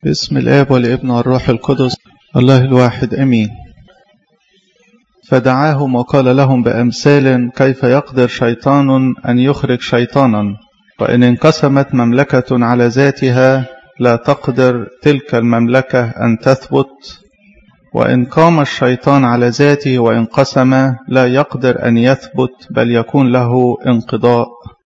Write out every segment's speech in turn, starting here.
باسم الآب والابن والروح القدس الله الواحد أمين فدعاهم وقال لهم بأمثال كيف يقدر شيطان أن يخرج شيطانا وإن انقسمت مملكة على ذاتها لا تقدر تلك المملكة أن تثبت وإن قام الشيطان على ذاته وانقسم لا يقدر أن يثبت بل يكون له انقضاء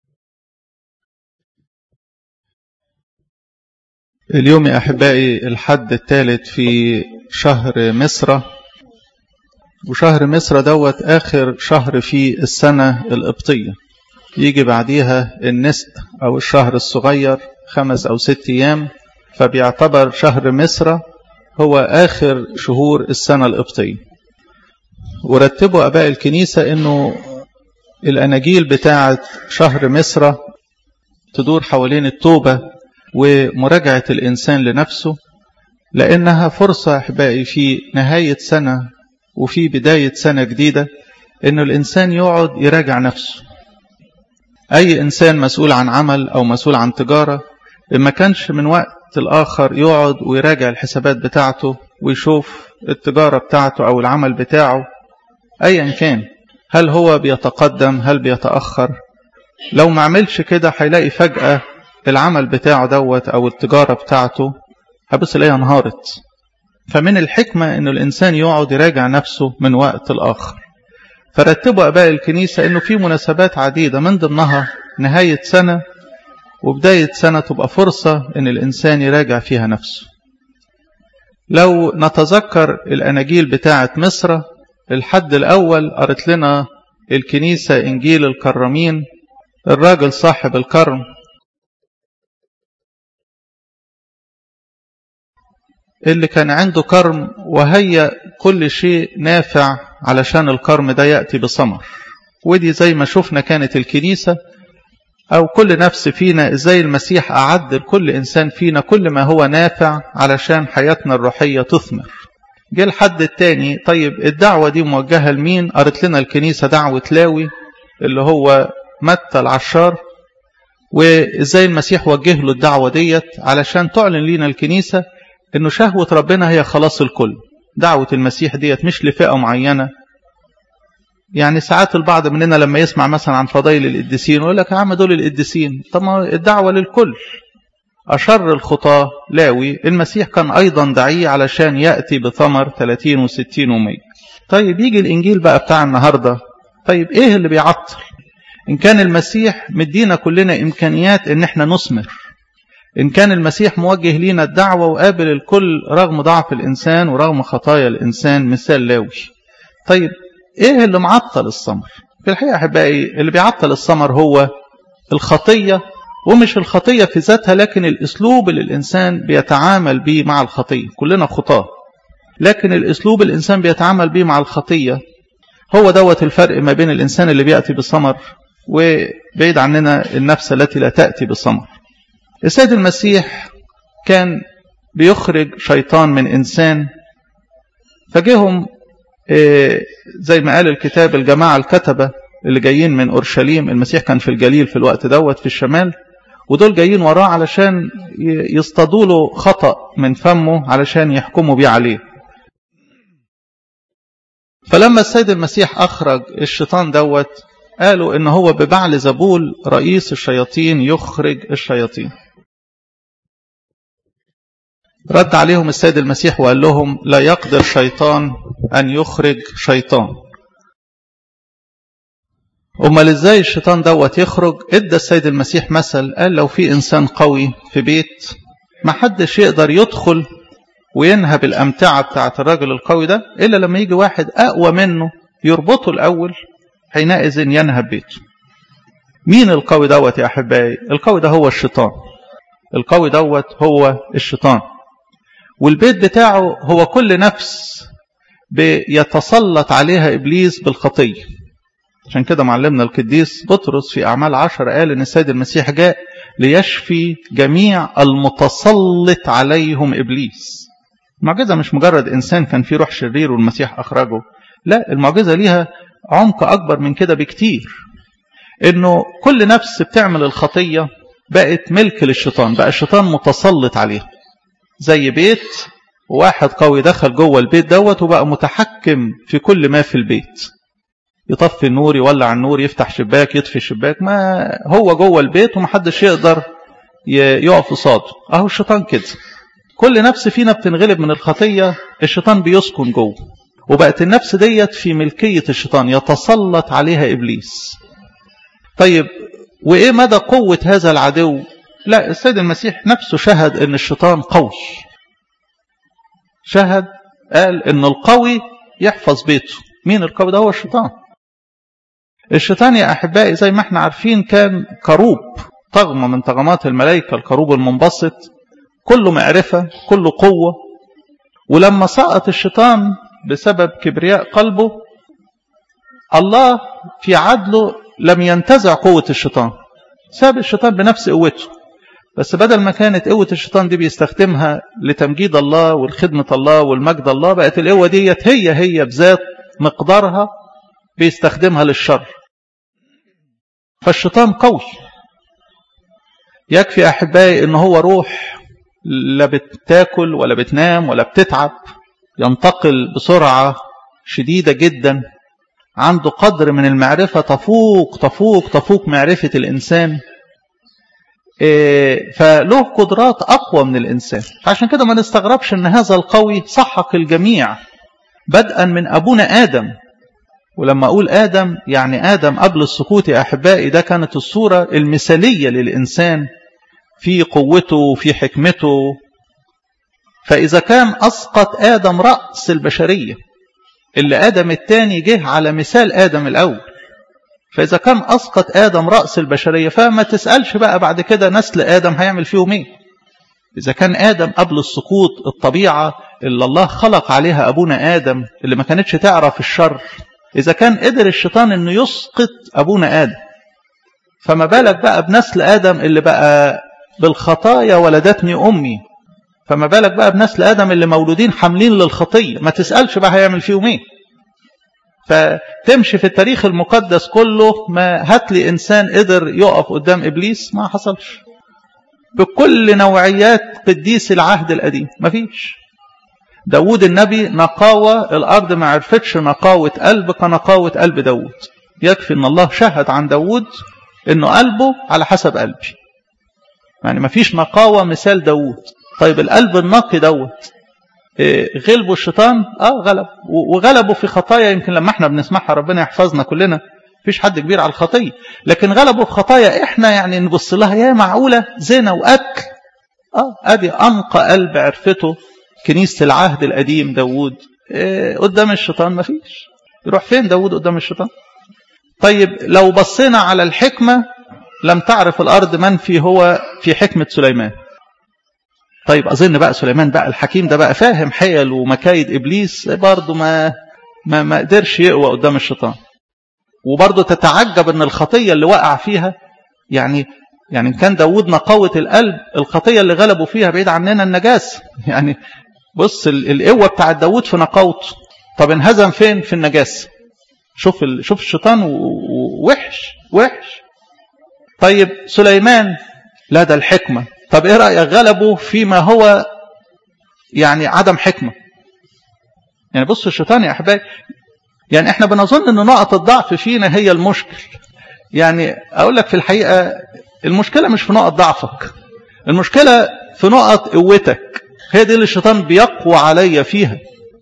اليوم يا أحبائي الحد الثالث في شهر مصر وشهر مصر دوت آخر شهر في السنة القبطية يجي بعديها النسق أو الشهر الصغير خمس أو ست أيام فبيعتبر شهر مصر هو آخر شهور السنة القبطية ورتبوا أباء الكنيسة أنه الأناجيل بتاعة شهر مصر تدور حوالين التوبة ومراجعة الإنسان لنفسه لأنها فرصة أحبائي في نهاية سنة وفي بداية سنة جديدة أنه الإنسان يقعد يراجع نفسه أي إنسان مسؤول عن عمل أو مسؤول عن تجارة ما كانش من وقت الآخر يقعد ويراجع الحسابات بتاعته ويشوف التجارة بتاعته أو العمل بتاعه أيا كان هل هو بيتقدم هل بيتأخر لو ما عملش كده هيلاقي فجأة العمل بتاعه دوت أو التجارة بتاعته هبص الاقيها انهارت فمن الحكمة أن الإنسان يقعد يراجع نفسه من وقت الآخر فرتبوا أباء الكنيسة أنه في مناسبات عديدة من ضمنها نهاية سنة وبداية سنة تبقى فرصة أن الإنسان يراجع فيها نفسه لو نتذكر الأناجيل بتاعة مصر الحد الأول قرت لنا الكنيسة إنجيل الكرمين الراجل صاحب الكرم اللي كان عنده كرم وهي كل شيء نافع علشان الكرم ده يأتي بثمر ودي زي ما شفنا كانت الكنيسة أو كل نفس فينا إزاي المسيح أعد لكل إنسان فينا كل ما هو نافع علشان حياتنا الروحية تثمر جه الحد التاني طيب الدعوة دي موجهة لمين قرت لنا الكنيسة دعوة لاوي اللي هو متى العشار وإزاي المسيح وجه له الدعوة ديت علشان تعلن لنا الكنيسة انه شهوة ربنا هي خلاص الكل دعوة المسيح ديت مش لفئة معينة يعني ساعات البعض مننا لما يسمع مثلا عن فضائل القديسين يقول لك يا عم دول القديسين طب ما الدعوة للكل أشر الخطاة لاوي المسيح كان أيضا دعيه علشان يأتي بثمر 30 و60 و100 طيب يجي الإنجيل بقى بتاع النهاردة طيب إيه اللي بيعطل إن كان المسيح مدينا كلنا إمكانيات إن احنا نثمر إن كان المسيح موجه لينا الدعوة وقابل الكل رغم ضعف الإنسان ورغم خطايا الإنسان مثال لاوي طيب إيه اللي معطل الثمر في الحقيقة أحبائي اللي بيعطل الثمر هو الخطية ومش الخطية في ذاتها لكن الأسلوب اللي الإنسان بيتعامل به مع الخطية كلنا خطاة لكن الأسلوب الإنسان بيتعامل به مع الخطية هو دوت الفرق ما بين الإنسان اللي بيأتي بالثمر وبعيد عننا النفس التي لا تأتي بالثمر السيد المسيح كان بيخرج شيطان من إنسان فجيهم زي ما قال الكتاب الجماعة الكتبة اللي جايين من أورشليم المسيح كان في الجليل في الوقت دوت في الشمال ودول جايين وراه علشان يصطادوا له خطأ من فمه علشان يحكموا بيه عليه فلما السيد المسيح أخرج الشيطان دوت قالوا إن هو ببعل زبول رئيس الشياطين يخرج الشياطين رد عليهم السيد المسيح وقال لهم لا يقدر شيطان أن يخرج شيطان أمال إزاي الشيطان دوت يخرج إدى السيد المسيح مثل قال لو في إنسان قوي في بيت ما حدش يقدر يدخل وينهب الأمتعة بتاعت الراجل القوي ده إلا لما يجي واحد أقوى منه يربطه الأول حينئذ ينهب بيته مين القوي دوت يا أحبائي القوي ده هو الشيطان القوي دوت هو الشيطان والبيت بتاعه هو كل نفس بيتسلط عليها إبليس بالخطية عشان كده معلمنا القديس بطرس في أعمال عشر قال إن السيد المسيح جاء ليشفي جميع المتسلط عليهم إبليس المعجزة مش مجرد إنسان كان فيه روح شرير والمسيح أخرجه لا المعجزة ليها عمق أكبر من كده بكتير إنه كل نفس بتعمل الخطية بقت ملك للشيطان بقى الشيطان متسلط عليها زي بيت وواحد قوي دخل جوه البيت دوت وبقى متحكم في كل ما في البيت يطفي النور يولع النور يفتح شباك يطفي الشباك ما هو جوه البيت ومحدش يقدر يقف قصاده اهو الشيطان كده كل نفس فينا بتنغلب من الخطية الشيطان بيسكن جوه وبقت النفس ديت في ملكية الشيطان يتسلط عليها إبليس طيب وإيه مدى قوة هذا العدو لا السيد المسيح نفسه شهد ان الشيطان قوي شهد قال ان القوي يحفظ بيته مين القوي ده هو الشيطان الشيطان يا احبائي زي ما احنا عارفين كان كروب طغمة من طغمات الملائكة الكروب المنبسط كله معرفة كله قوة ولما سقط الشيطان بسبب كبرياء قلبه الله في عدله لم ينتزع قوة الشيطان ساب الشيطان بنفس قوته بس بدل ما كانت قوة الشيطان دي بيستخدمها لتمجيد الله والخدمة الله والمجد الله بقت القوة ديت هي هي بذات مقدارها بيستخدمها للشر فالشيطان قوي يكفي أحبائي إن هو روح لا بتاكل ولا بتنام ولا بتتعب ينتقل بسرعة شديدة جدا عنده قدر من المعرفة تفوق تفوق تفوق معرفة الإنسان فله قدرات أقوى من الإنسان عشان كده ما نستغربش أن هذا القوي سحق الجميع بدءا من أبونا آدم ولما أقول آدم يعني آدم قبل السقوط يا أحبائي ده كانت الصورة المثالية للإنسان في قوته وفي حكمته فإذا كان أسقط آدم رأس البشرية اللي آدم الثاني جه على مثال آدم الأول فإذا كان أسقط آدم رأس البشرية فما تسألش بقى بعد كده نسل آدم هيعمل فيهم ايه إذا كان آدم قبل السقوط الطبيعة اللي الله خلق عليها أبونا آدم اللي ما كانتش تعرف الشر إذا كان قدر الشيطان أنه يسقط أبونا آدم فما بالك بقى بنسل آدم اللي بقى بالخطايا ولدتني أمي فما بالك بقى بنسل آدم اللي مولودين حاملين للخطية ما تسألش بقى هيعمل فيهم ايه فتمشي في التاريخ المقدس كله ما هات لي إنسان قدر يقف قدام إبليس ما حصلش بكل نوعيات قديس العهد القديم ما فيش داود النبي نقاوة الأرض ما عرفتش نقاوة قلب كنقاوة قلب داود يكفي أن الله شهد عن داود أنه قلبه على حسب قلبي يعني ما فيش نقاوة مثال داود طيب القلب النقي دوت غلبوا الشيطان اه غلب وغلبوا في خطايا يمكن لما احنا بنسمعها ربنا يحفظنا كلنا مفيش حد كبير على الخطيه لكن غلبوا في خطايا احنا يعني نبص لها يا معقوله زنا واكل اه ادي انقى قلب عرفته كنيسه العهد القديم داوود إيه قدام الشيطان مفيش يروح فين داوود قدام الشيطان طيب لو بصينا على الحكمه لم تعرف الارض من في هو في حكمه سليمان طيب أظن بقى سليمان بقى الحكيم ده بقى فاهم حيل ومكايد إبليس برضه ما ما ما قدرش يقوى قدام الشيطان وبرضه تتعجب ان الخطية اللي وقع فيها يعني يعني كان داود نقاوة القلب الخطية اللي غلبوا فيها بعيد عننا النجاسة يعني بص القوة بتاعت داود في نقاوته طب انهزم فين في النجاسة شوف ال... شوف الشيطان وحش وحش طيب سليمان لا ده الحكمة طب ايه رأيك غلبوا فيما هو يعني عدم حكمة يعني بص الشيطان يا أحبائي يعني احنا بنظن ان نقط الضعف فينا هي المشكل يعني اقول لك في الحقيقة المشكلة مش في نقط ضعفك المشكلة في نقط قوتك هي دي اللي الشيطان بيقوى عليا فيها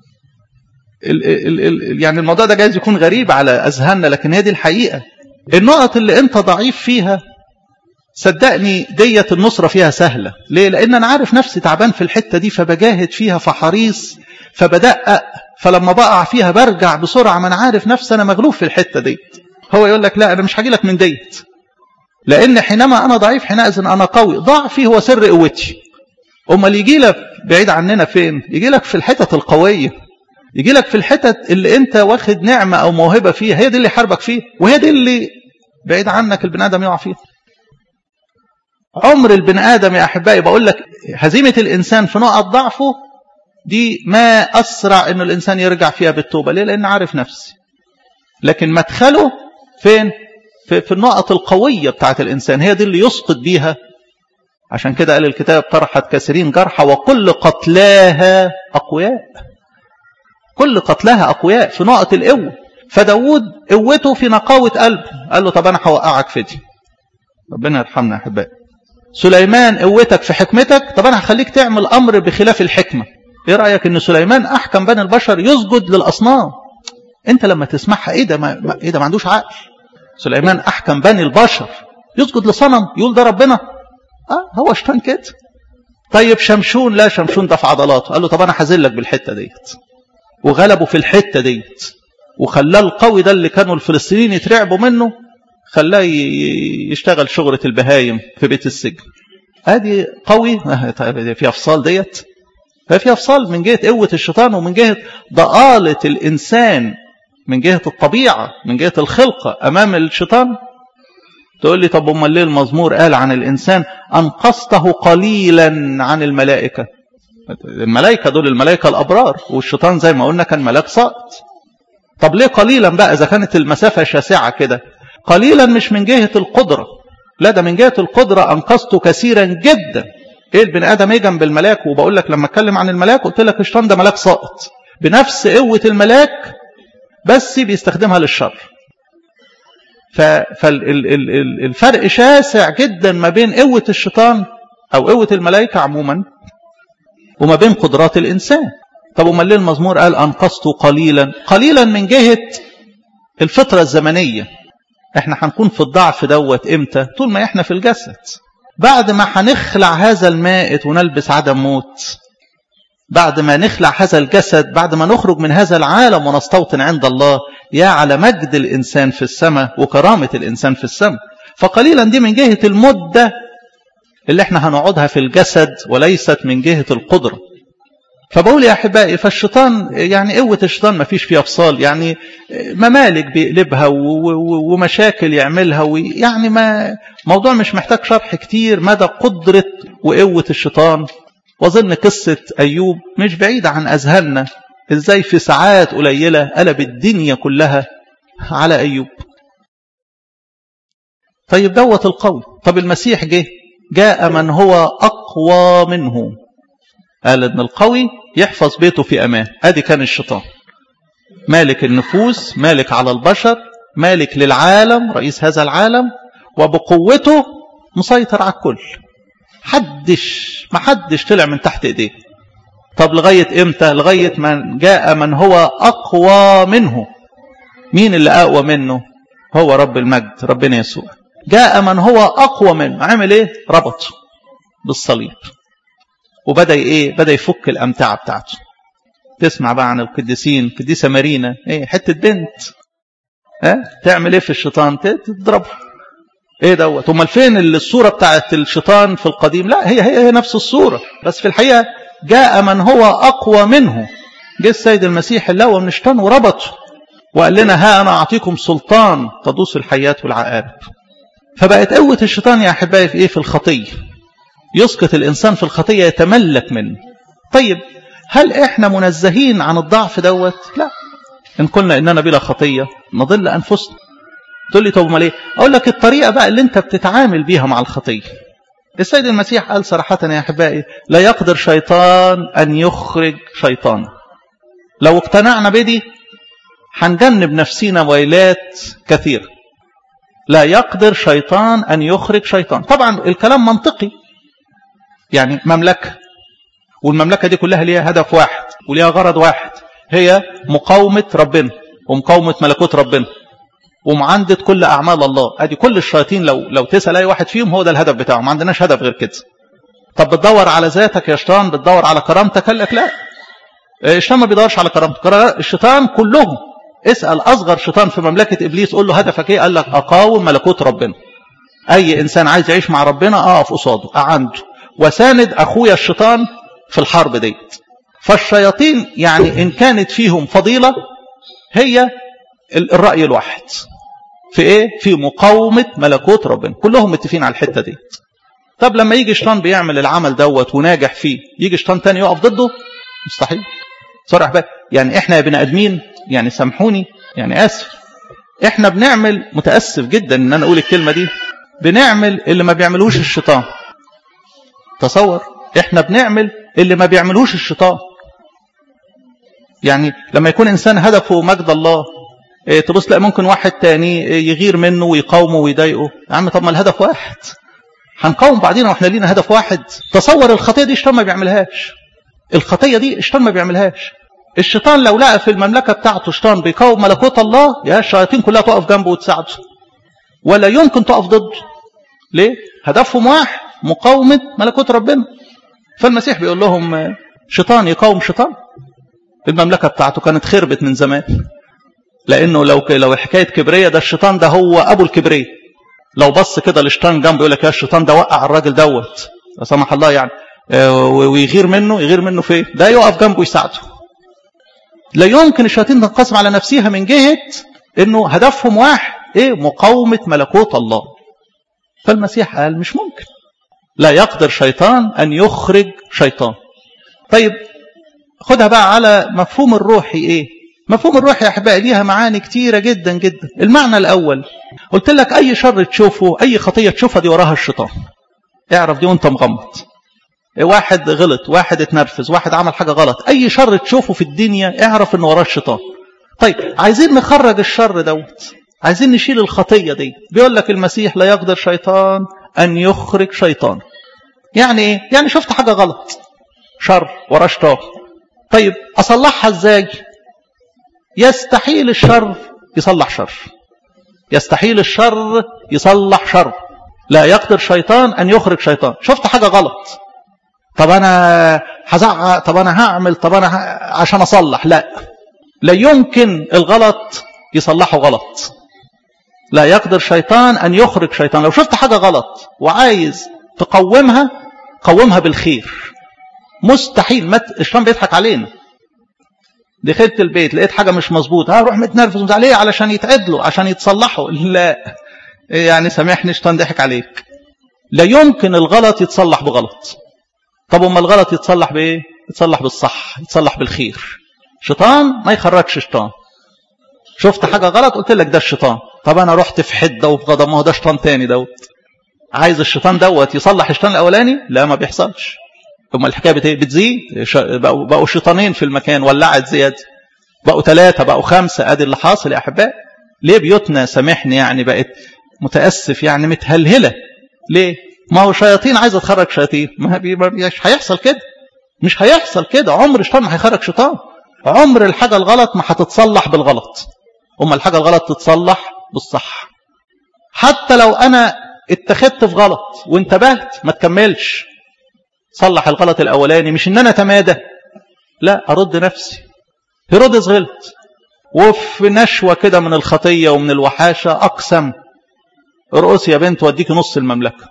ال ال ال يعني الموضوع ده جايز يكون غريب على أذهاننا لكن هي دي الحقيقة النقط اللي انت ضعيف فيها صدقني ديت النصرة فيها سهلة ليه؟ لأن أنا عارف نفسي تعبان في الحتة دي فبجاهد فيها فحريص فبدقق فلما بقع فيها برجع بسرعة ما أنا عارف نفسي أنا مغلوب في الحتة ديت هو يقول لك لا أنا مش هاجي لك من ديت لأن حينما أنا ضعيف حينئذ أنا قوي ضعفي هو سر قوتي أمال يجي لك بعيد عننا فين يجي لك في الحتت القوية يجي لك في الحتت اللي أنت واخد نعمة أو موهبة فيها هي دي اللي حاربك فيها وهي دي اللي بعيد عنك البني آدم يقع فيها عمر البني آدم يا أحبائي بقول لك هزيمة الإنسان في نقط ضعفه دي ما أسرع أنه الإنسان يرجع فيها بالتوبة ليه؟ لأنه عارف نفسي لكن مدخله فين؟ في, في النقط القوية بتاعت الإنسان هي دي اللي يسقط بيها عشان كده قال الكتاب طرحت كثيرين جرحى وكل قتلاها أقوياء كل قتلاها أقوياء في نقط القوة فداود قوته في نقاوة قلبه قال له طب أنا هوقعك في دي ربنا يرحمنا يا أحبائي سليمان قوتك في حكمتك طب أنا هخليك تعمل أمر بخلاف الحكمة إيه رأيك إن سليمان أحكم بني البشر يسجد للأصنام أنت لما تسمعها إيه ده ما إيه ده ما عندوش عقل سليمان أحكم بني البشر يسجد لصنم يقول ده ربنا اه هو شيطان كده طيب شمشون لا شمشون ده في عضلاته قال له طب انا هذلك بالحته ديت وغلبوا في الحته ديت وخلاه القوي ده اللي كانوا الفلسطينيين يترعبوا منه خلاه يشتغل شغلة البهايم في بيت السجن ادي قوي في افصال ديت ففي افصال من جهه قوه الشيطان ومن جهه ضآلة الانسان من جهه الطبيعه من جهه الخلقه امام الشيطان تقول لي طب امال ليه المزمور قال عن الانسان انقذته قليلا عن الملائكه الملائكه دول الملائكه الابرار والشيطان زي ما قلنا كان ملاك ساقط طب ليه قليلا بقى اذا كانت المسافه شاسعه كده قليلا مش من جهه القدره لا ده من جهه القدره انقذته كثيرا جدا ايه البني ادم ايه جنب الملاك وبقول لك لما اتكلم عن الملاك قلت لك الشيطان ده ملاك ساقط بنفس قوه الملاك بس بيستخدمها للشر فالفرق شاسع جدا ما بين قوة الشيطان أو قوة الملائكة عموما وما بين قدرات الإنسان طب وما ليه المزمور قال أنقذته قليلا قليلا من جهة الفترة الزمنية احنا هنكون في الضعف دوت امتى طول ما احنا في الجسد بعد ما هنخلع هذا المائت ونلبس عدم موت بعد ما نخلع هذا الجسد بعد ما نخرج من هذا العالم ونستوطن عند الله يا على مجد الإنسان في السماء وكرامة الإنسان في السماء فقليلا دي من جهة المدة اللي احنا هنقعدها في الجسد وليست من جهة القدرة فبقول يا أحبائي فالشيطان يعني قوة الشيطان ما فيش فيها فصال يعني ممالك بيقلبها ومشاكل يعملها يعني ما موضوع مش محتاج شرح كتير مدى قدرة وقوة الشيطان وظن قصة أيوب مش بعيدة عن أذهاننا إزاي في ساعات قليلة قلب الدنيا كلها على أيوب طيب دوت القول طب المسيح جه جاء من هو أقوى منه قال إن القوي يحفظ بيته في أمان أدي كان الشيطان مالك النفوس مالك على البشر مالك للعالم رئيس هذا العالم وبقوته مسيطر على الكل حدش ما حدش طلع من تحت ايديه طب لغاية امتى لغاية من جاء من هو اقوى منه مين اللي اقوى منه هو رب المجد ربنا يسوع جاء من هو اقوى منه عمل ايه ربطه بالصليب وبدأ ايه بدأ يفك الامتعة بتاعته تسمع بقى عن القديسين قديسة مارينا ايه حتة بنت ها تعمل ايه في الشيطان تضربه ايه دوت امال فين الصوره بتاعت الشيطان في القديم لا هي هي, هي نفس الصوره بس في الحقيقه جاء من هو اقوى منه جه السيد المسيح اللي هو من الشيطان وربطه وقال لنا ها انا اعطيكم سلطان تدوس الحيات والعقارب فبقت قوه الشيطان يا احبائي في ايه في الخطيه يسقط الانسان في الخطيه يتملك منه طيب هل احنا منزهين عن الضعف دوت لا ان قلنا اننا بلا خطيه نضل انفسنا تقول لي طب امال ايه اقول لك الطريقه بقى اللي انت بتتعامل بيها مع الخطيه السيد المسيح قال صراحه يا احبائي لا يقدر شيطان ان يخرج شيطان لو اقتنعنا بدي هنجنب نفسينا ويلات كثيره لا يقدر شيطان ان يخرج شيطان طبعا الكلام منطقي يعني مملكه والمملكه دي كلها ليها هدف واحد وليها غرض واحد هي مقاومه ربنا ومقاومه ملكوت ربنا ومعاندة كل أعمال الله أدي كل الشياطين لو لو تسأل أي واحد فيهم هو ده الهدف بتاعه ما عندناش هدف غير كده طب بتدور على ذاتك يا شيطان بتدور على كرامتك قال لك لا الشيطان ما بيدورش على كرامتك الشيطان كلهم اسأل أصغر شيطان في مملكة إبليس قول له هدفك إيه قال لك أقاوم ملكوت ربنا أي إنسان عايز يعيش مع ربنا أقف قصاده أعنده وساند أخويا الشيطان في الحرب ديت فالشياطين يعني إن كانت فيهم فضيلة هي الرأي الواحد في ايه في مقاومة ملكوت ربنا كلهم متفقين على الحتة دي طب لما يجي شيطان بيعمل العمل دوت وناجح فيه يجي شيطان تاني يقف ضده مستحيل صرح بقى يعني احنا يا بني ادمين يعني سامحوني يعني اسف احنا بنعمل متاسف جدا ان انا اقول الكلمه دي بنعمل اللي ما بيعملوش الشيطان تصور احنا بنعمل اللي ما بيعملوش الشيطان يعني لما يكون انسان هدفه مجد الله إيه تبص تلاقي ممكن واحد تاني يغير منه ويقاومه ويضايقه يا عم طب ما الهدف واحد هنقاوم بعدين واحنا لينا هدف واحد تصور الخطيه دي الشيطان ما بيعملهاش الخطيه دي الشيطان ما بيعملهاش الشيطان لو لقى في المملكه بتاعته شيطان بيقاوم ملكوت الله يا الشياطين كلها تقف جنبه وتساعده ولا يمكن تقف ضده ليه هدفهم واحد مقاومه ملكوت ربنا فالمسيح بيقول لهم شيطان يقاوم شيطان المملكه بتاعته كانت خربت من زمان لانه لو لو حكايه كبريه ده الشيطان ده هو ابو الكبريه لو بص كده الشيطان جنبه يقول لك يا الشيطان ده وقع الراجل دوت لا سمح الله يعني ويغير منه يغير منه فين ده يقف جنبه يساعده لا يمكن الشياطين تنقسم على نفسها من جهه انه هدفهم واحد ايه مقاومه ملكوت الله فالمسيح قال مش ممكن لا يقدر شيطان ان يخرج شيطان طيب خدها بقى على مفهوم الروحي ايه مفهوم الروح يا احبائي ليها معاني كتيره جدا جدا المعنى الاول قلت لك اي شر تشوفه اي خطيه تشوفها دي وراها الشيطان اعرف دي وانت مغمض واحد غلط واحد اتنرفز واحد عمل حاجه غلط اي شر تشوفه في الدنيا اعرف ان وراه الشيطان طيب عايزين نخرج الشر دوت عايزين نشيل الخطيه دي بيقول لك المسيح لا يقدر شيطان ان يخرج شيطان يعني ايه يعني شفت حاجه غلط شر وراه شيطان طيب اصلحها ازاي يستحيل الشر يصلح شر يستحيل الشر يصلح شر لا يقدر شيطان ان يخرج شيطان شفت حاجه غلط طب انا هزعق طب انا هعمل طب انا ه... عشان اصلح لا لا يمكن الغلط يصلحه غلط لا يقدر شيطان ان يخرج شيطان لو شفت حاجه غلط وعايز تقومها قومها بالخير مستحيل مت... الشيطان بيضحك علينا دخلت البيت لقيت حاجه مش مظبوطه هروح متنرفز ومزعل ليه علشان يتعدلوا عشان يتصلحوا لا يعني سامحني الشيطان ضحك عليك لا يمكن الغلط يتصلح بغلط طب اما الغلط يتصلح بايه يتصلح بالصح يتصلح بالخير شيطان ما يخرجش شيطان شفت حاجه غلط قلت لك ده الشيطان طب انا رحت في حده وفي غضب ما هو ده شيطان تاني دوت عايز الشيطان دوت يصلح الشيطان الاولاني لا ما بيحصلش ثم الحكايه بت... بتزيد بقوا بقوا شيطانين في المكان ولعت زياده بقوا ثلاثه بقوا خمسه ادي اللي حاصل يا احباء ليه بيوتنا سامحني يعني بقت متاسف يعني متهلهله ليه ما هو شياطين عايزه تخرج شياطين ما مش هيحصل كده مش هيحصل كده عمر الشيطان ما هيخرج شيطان عمر الحاجه الغلط ما هتتصلح بالغلط اما الحاجه الغلط تتصلح بالصح حتى لو انا اتخذت في غلط وانتبهت ما تكملش صلح الغلط الاولاني مش ان انا تمادى لا ارد نفسي هيرودس غلط وفي نشوة كده من الخطية ومن الوحاشة أقسم ارقصي يا بنت واديكي نص المملكة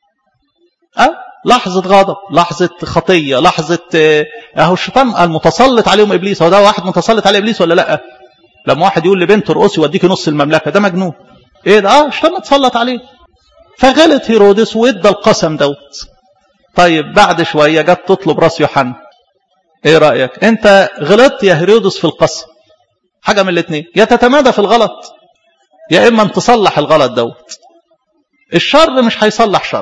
أه؟ لحظة غضب لحظة خطية لحظة اهو الشيطان المتسلط عليهم ابليس هو ده واحد متسلط عليه ابليس ولا لا لما واحد يقول لبنت ارقصي واديكي نص المملكة ده مجنون ايه ده اه الشيطان متسلط عليه فغلط هيرودس وادى القسم دوت طيب بعد شوية جت تطلب راس يوحنا ايه رأيك انت غلطت يا هيرودس في القسم حاجة من الاثنين يا تتمادى في الغلط يا اما ان تصلح الغلط دوت الشر مش هيصلح شر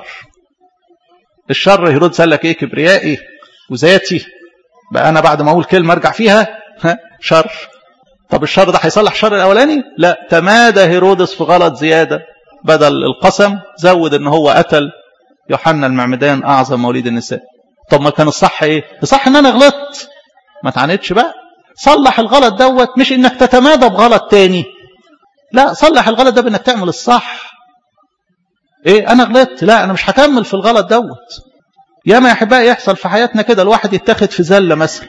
الشر هيرودس قال لك ايه كبريائي وذاتي بقى انا بعد ما اقول كلمه ارجع فيها ها شر طب الشر ده هيصلح الشر الاولاني لا تمادى هيرودس في غلط زياده بدل القسم زود ان هو قتل يوحنا المعمدان اعظم مواليد النساء طب ما كان الصح ايه الصح ان انا غلطت ما تعاندش بقى صلح الغلط دوت مش انك تتمادى بغلط تاني لا صلح الغلط ده بانك تعمل الصح ايه انا غلطت لا انا مش هكمل في الغلط دوت ياما يا احبائي يحصل في حياتنا كده الواحد يتاخد في زله مثلا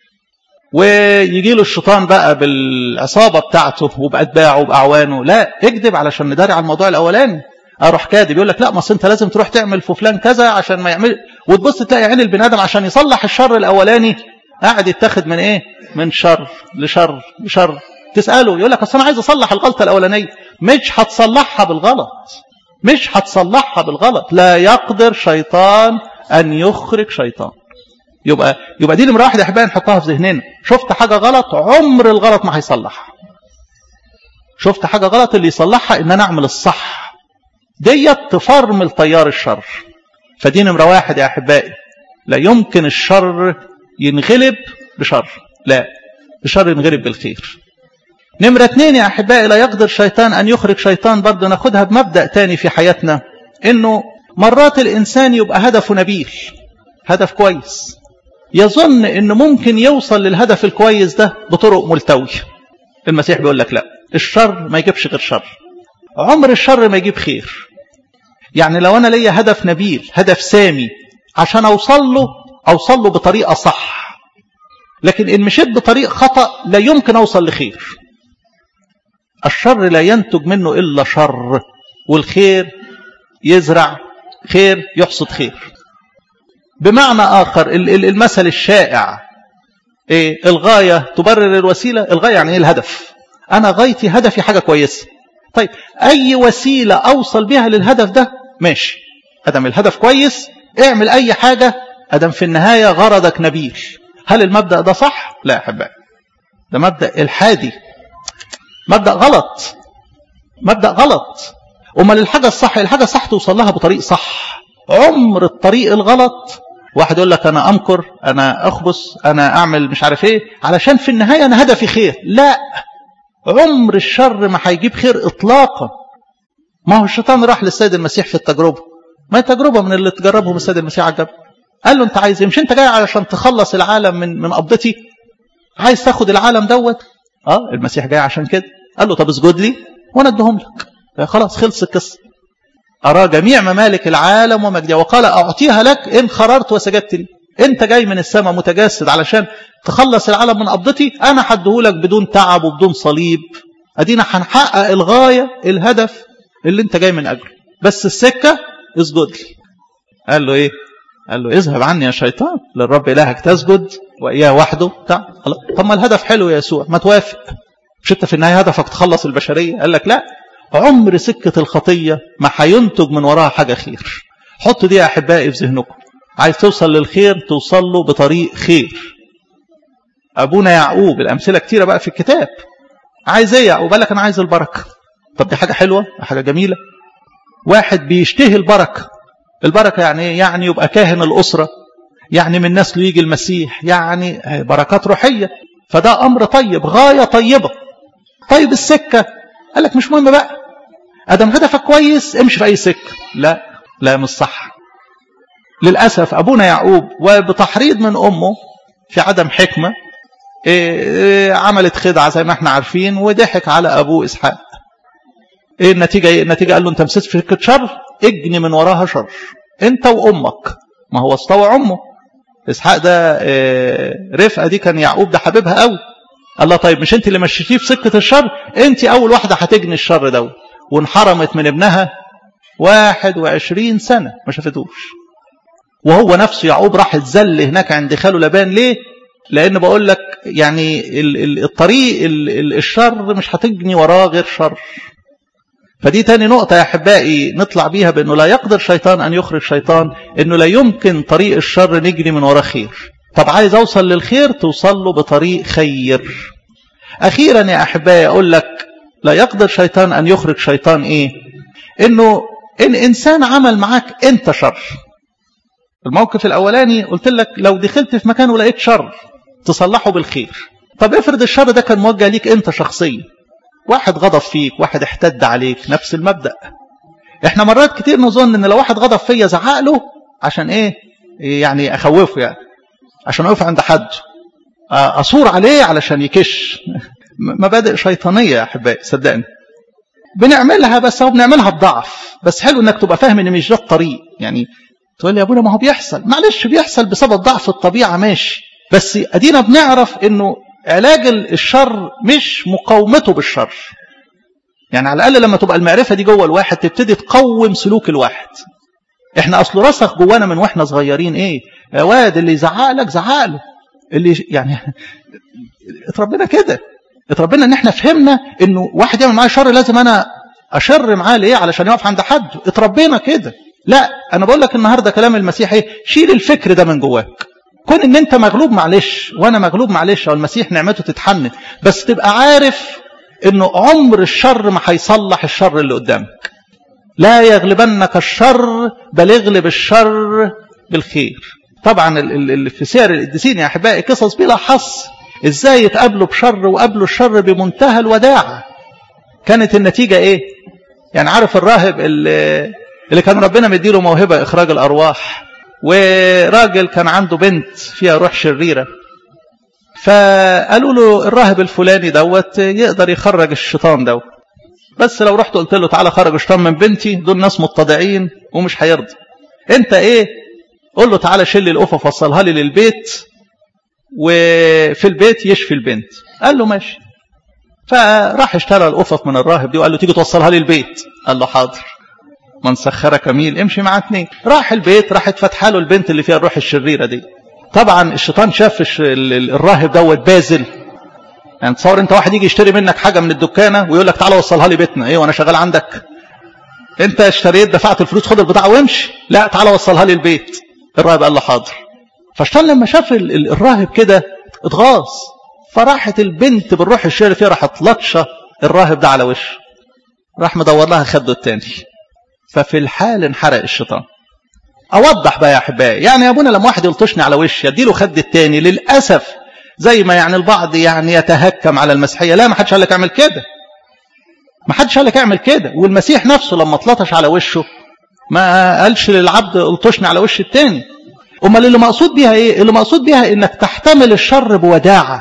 ويجي له الشيطان بقى بالعصابه بتاعته وباتباعه وباعوانه لا اكذب علشان نداري على الموضوع الاولاني اروح كاذب يقول لك لا ما انت لازم تروح تعمل في فلان كذا عشان ما يعمل وتبص تلاقي عين البني ادم عشان يصلح الشر الاولاني قاعد يتاخد من ايه من شر لشر لشر تساله يقول لك اصل انا عايز اصلح الغلطه الاولانيه مش هتصلحها بالغلط مش هتصلحها بالغلط لا يقدر شيطان ان يخرج شيطان يبقى يبقى دي نمره واحد يا احبائي نحطها في ذهننا شفت حاجه غلط عمر الغلط ما هيصلحها شفت حاجه غلط اللي يصلحها ان انا اعمل الصح ديت تفرمل تيار الشر فدي نمرة واحد يا أحبائي لا يمكن الشر ينغلب بشر لا الشر ينغلب بالخير نمرة اتنين يا أحبائي لا يقدر شيطان أن يخرج شيطان برضه ناخدها بمبدأ تاني في حياتنا إنه مرات الإنسان يبقى هدفه نبيل هدف كويس يظن إنه ممكن يوصل للهدف الكويس ده بطرق ملتوية المسيح بيقول لك لا الشر ما يجيبش غير شر عمر الشر ما يجيب خير يعني لو أنا ليا هدف نبيل هدف سامي عشان أوصل له أوصل له بطريقة صح لكن إن مشيت بطريق خطأ لا يمكن أوصل لخير الشر لا ينتج منه إلا شر والخير يزرع خير يحصد خير بمعنى آخر المثل الشائع إيه الغاية تبرر الوسيلة الغاية يعني إيه الهدف أنا غايتي هدفي حاجة كويسة طيب أي وسيلة أوصل بها للهدف ده ماشي أدم الهدف كويس اعمل أي حاجة أدم في النهاية غرضك نبيل هل المبدأ ده صح؟ لا يا أحبائي ده مبدأ الحادي مبدأ غلط مبدأ غلط أمال الحاجة الصح الحاجة الصح توصل لها بطريق صح عمر الطريق الغلط واحد يقول لك أنا أمكر أنا أخبص أنا أعمل مش عارف إيه علشان في النهاية أنا هدفي خير لا عمر الشر ما هيجيب خير إطلاقا ما هو الشيطان راح للسيد المسيح في التجربة ما هي تجربة من اللي تجربهم السيد المسيح على الجبل قال له أنت عايز مش أنت جاي علشان تخلص العالم من من قبضتي عايز تاخد العالم دوت اه المسيح جاي عشان كده قال له طب اسجد لي وانا اديهم لك خلاص خلص القصه أرى جميع ممالك العالم ومجدها وقال أعطيها لك إن خررت وسجدت لي أنت جاي من السماء متجسد علشان تخلص العالم من قبضتي أنا حدهولك بدون تعب وبدون صليب أدينا هنحقق الغاية الهدف اللي أنت جاي من أجله بس السكة اسجد لي قال له إيه قال له اذهب عني يا شيطان للرب إلهك تسجد وإياه وحده طب ما الهدف حلو يا يسوع ما توافق مش أنت في النهاية هدفك تخلص البشرية قال لك لا عمر سكة الخطية ما هينتج من وراها حاجة خير حط دي يا أحبائي في ذهنكم عايز توصل للخير توصل له بطريق خير أبونا يعقوب الأمثلة كتيرة بقى في الكتاب عايز ايه يعقوب قال لك أنا عايز البركة طب دي حاجة حلوة حاجة جميلة واحد بيشتهي البركة البركة يعني ايه يعني يبقى كاهن الأسرة يعني من نسله يجي المسيح يعني بركات روحية فده أمر طيب غاية طيبة طيب السكة قال لك مش مهم بقى ادم هدفك كويس امشي في اي سكه لا لا مش صح للاسف ابونا يعقوب وبتحريض من امه في عدم حكمه إيه عملت خدعه زي ما احنا عارفين وضحك على ابوه اسحاق ايه النتيجه ايه النتيجه قال له انت مسكت في سكه شر اجني من وراها شر انت وامك ما هو استوى امه اسحاق ده إيه رفقه دي كان يعقوب ده حبيبها قوي الله طيب مش انت اللي مشيتيه في سكة الشر انت اول واحدة هتجني الشر ده وانحرمت من ابنها واحد وعشرين سنة ما شافتوش وهو نفسه يعقوب راح اتذل هناك عند خاله لبان ليه لان بقول لك يعني الطريق الشر مش هتجني وراه غير شر فدي تاني نقطة يا أحبائي نطلع بيها بأنه لا يقدر شيطان أن يخرج شيطان أنه لا يمكن طريق الشر نجري من وراه خير طب عايز أوصل للخير توصل له بطريق خير أخيرا يا أحبائي أقول لك لا يقدر شيطان أن يخرج شيطان إيه إنه إن إنسان عمل معاك أنت شر الموقف الأولاني قلت لك لو دخلت في مكان ولقيت شر تصلحه بالخير طب افرض الشر ده كان موجه ليك أنت شخصيا واحد غضب فيك واحد احتد عليك نفس المبدأ احنا مرات كتير نظن ان لو واحد غضب فيا زعق له عشان ايه يعني اخوفه يعني عشان اقف عند حد اصور عليه علشان يكش مبادئ شيطانيه يا احبائي صدقني بنعملها بس هو بنعملها بضعف بس حلو انك تبقى فاهم ان مش ده الطريق يعني تقول لي يا ابونا ما هو بيحصل معلش بيحصل بسبب ضعف الطبيعه ماشي بس ادينا بنعرف انه علاج الشر مش مقاومته بالشر يعني على الاقل لما تبقى المعرفه دي جوه الواحد تبتدي تقوم سلوك الواحد احنا اصل رسخ جوانا من واحنا صغيرين ايه يا واد اللي يزعق لك زعق له اللي يعني اتربينا كده اتربينا ان احنا فهمنا انه واحد يعمل معايا شر لازم انا اشر معاه ليه علشان يقف عند حد اتربينا كده لا انا بقول لك النهارده كلام المسيح ايه شيل الفكر ده من جواك كون ان انت مغلوب معلش وانا مغلوب معلش او المسيح نعمته تتحنن بس تبقى عارف انه عمر الشر ما هيصلح الشر اللي قدامك لا يغلبنك الشر بل اغلب الشر بالخير طبعا اللي في سير القديسين يا احبائي قصص بلا حصر ازاي يتقابلوا بشر وقابلوا الشر بمنتهى الوداعه كانت النتيجه ايه يعني عارف الراهب اللي, اللي كان ربنا مديله موهبه اخراج الارواح وراجل كان عنده بنت فيها روح شريره فقالوا له الراهب الفلاني دوت يقدر يخرج الشيطان دوت بس لو رحت قلت له تعالى خرج الشيطان من بنتي دول ناس متضعين ومش هيرضى انت ايه قول له تعالى شيل لي القفف وصلها لي للبيت وفي البيت يشفي البنت قال له ماشي فراح اشترى القفف من الراهب دي وقال له تيجي توصلها لي البيت قال له حاضر من سخرك ميل امشي مع اتنين راح البيت راحت فاتحه له البنت اللي فيها الروح الشريره دي طبعا الشيطان شاف الراهب دوت بازل يعني تصور انت واحد يجي يشتري منك حاجه من الدكانه ويقول لك تعالى وصلها لي بيتنا ايه وانا شغال عندك انت اشتريت دفعت الفلوس خد البضاعه وامشي لا تعالى وصلها لي البيت الراهب قال له حاضر فالشيطان لما شاف الراهب كده اتغاظ فراحت البنت بالروح الشرير فيها راحت لطشه الراهب ده على وشه راح مدور لها خده التاني ففي الحال انحرق الشيطان اوضح بقى يا احبائي يعني يا ابونا لما واحد يلطشني على وشي اديله خد التاني للاسف زي ما يعني البعض يعني يتهكم على المسيحيه لا ما حدش قال لك اعمل كده ما حدش قال لك اعمل كده والمسيح نفسه لما اتلطش على وشه ما قالش للعبد الطشني على وش التاني امال اللي مقصود بيها ايه اللي مقصود بيها انك تحتمل الشر بوداعه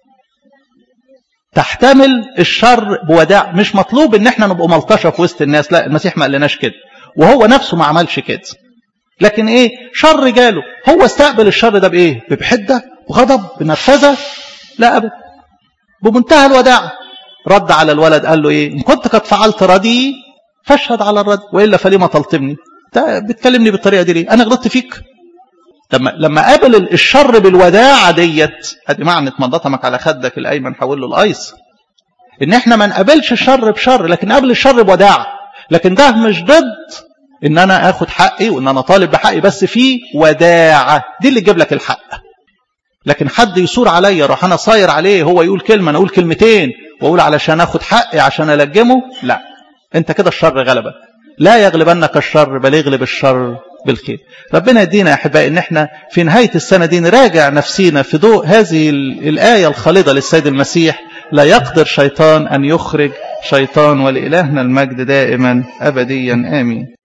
تحتمل الشر بوداع مش مطلوب ان احنا نبقى ملطشه في وسط الناس لا المسيح ما قالناش كده وهو نفسه ما عملش كده لكن ايه شر جاله هو استقبل الشر ده بايه بحده وغضب بنرفزه لا ابدا بمنتهى الوداعه رد على الولد قال له ايه ان كنت قد فعلت ردي فاشهد على الرد والا فلما تلطمني انت بتكلمني بالطريقه دي ليه انا غلطت فيك لما لما قابل الشر بالوداعه ديت ادي معنى تمضطمك على خدك الايمن حول له الايسر ان احنا ما نقابلش الشر بشر لكن نقابل الشر بوداعه لكن ده مش ضد ان انا اخد حقي وان انا طالب بحقي بس في وداعه دي اللي تجيب لك الحق لكن حد يصور عليا اروح انا صاير عليه هو يقول كلمه انا اقول كلمتين واقول علشان اخد حقي عشان الجمه لا انت كده الشر غلبك لا يغلبنك الشر بل يغلب الشر بالخير ربنا يدينا يا احبائي ان احنا في نهايه السنه دي نراجع نفسينا في ضوء هذه الايه الخالده للسيد المسيح لا يقدر شيطان ان يخرج شيطان ولالهنا المجد دائما ابديا امين